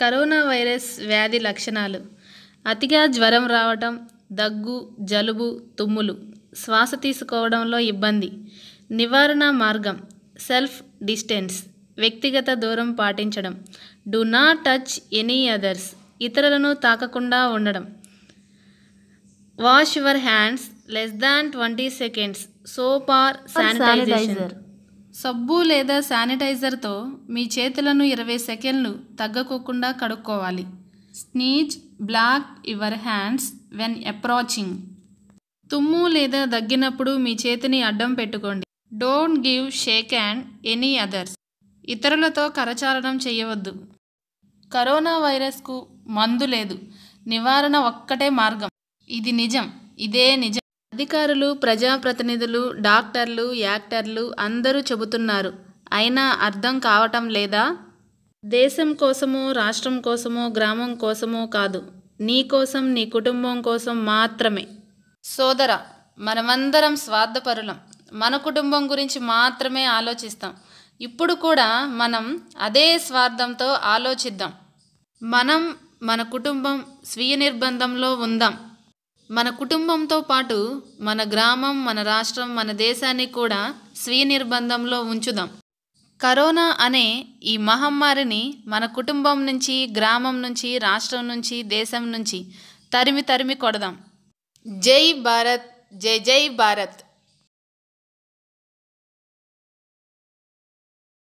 corona virus వ్యాధి లక్షణాలు అతిగా జ్వరం రావటం దగ్గు జలుబు తుమ్ములు శ్వాస తీసుకోవడంలో ఇబ్బంది నివారణ మార్గం సెల్ఫ్ డిస్టెన్స్ వ్యక్తిగత దూరం పాటించడం do not touch any others ఇతరులను తాకకుండా ఉండడం wash your hands less than twenty seconds soap or sanitization సబ్బు లేదా శానిటైజర్తో మీ చేతులను ఇరవై సెకండ్లు తగ్గకోకుండా కడుక్కోవాలి sneeze block your hands when approaching తుమ్ము లేదా దగ్గినప్పుడు మీ చేతిని అడ్డం పెట్టుకోండి don't give shake hand any others ఇతరులతో కరచాలనం చేయవద్దు కరోనా వైరస్కు మందు లేదు నివారణ ఒక్కటే మార్గం ఇది నిజం ఇదే నిజం అధికారులు ప్రజాప్రతినిధులు డాక్టర్లు యాక్టర్లు అందరూ చెబుతున్నారు అయినా అర్థం కావటం లేదా దేశం కోసమో రాష్ట్రం కోసమో గ్రామం కోసమో కాదు నీ కోసం నీ కుటుంబం కోసం మాత్రమే సోదర మనమందరం స్వార్థపరులం మన కుటుంబం గురించి మాత్రమే ఆలోచిస్తాం ఇప్పుడు కూడా మనం అదే స్వార్థంతో ఆలోచిద్దాం మనం మన కుటుంబం స్వీయ నిర్బంధంలో ఉందాం మన కుటుంబంతో పాటు మన గ్రామం మన రాష్ట్రం మన దేశాన్ని కూడా స్వీయ నిర్బంధంలో ఉంచుదాం కరోనా అనే ఈ మహమ్మారిని మన కుటుంబం నుంచి గ్రామం నుంచి రాష్ట్రం నుంచి దేశం నుంచి తరిమి తరిమి కొడదాం జై భారత్ జై జై భారత్